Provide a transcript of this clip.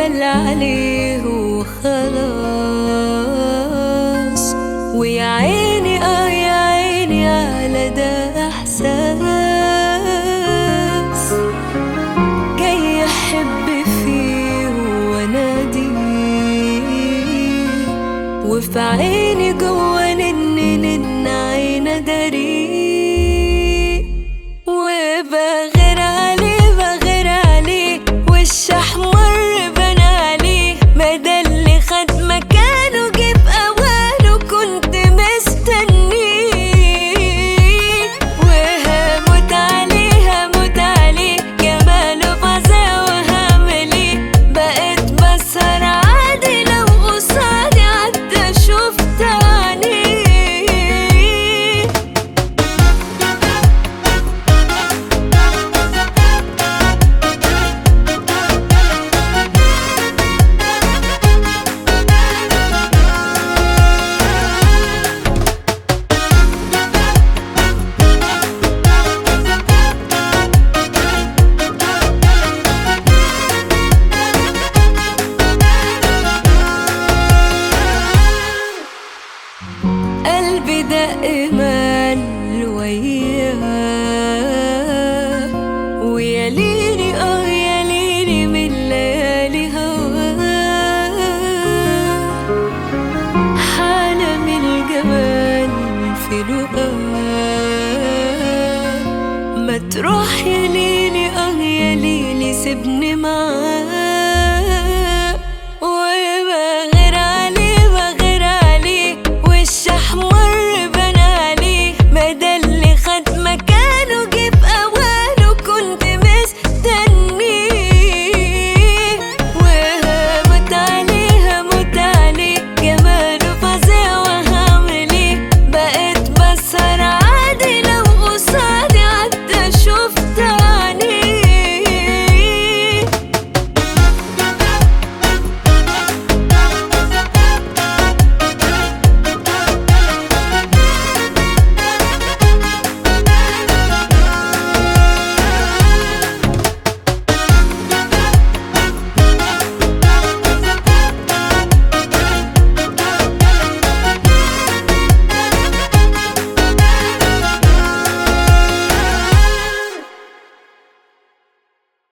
اتقال عليه وخلاص ويا عيني اه يا عيني على ده احساس جاي احب فيه واناديه وفي عيني جوا نن نن عين داري وبغير عليه بغير عليه وش احمر بان عليه ما ده اللي خد مكانه جه في اوانه كنت مستنيه وهموت عليه هموت عليه جماله فظيع وهعمل ايه بقيت بسهر عادي لو قصادي عدى شفت عينيه قلبي دائما وياه ويا ليلي اه يا ليلي من ليالي هواه حالة من الجمال في لقاه ما تروح يا ليلي اه يا ليلي سيبني معاك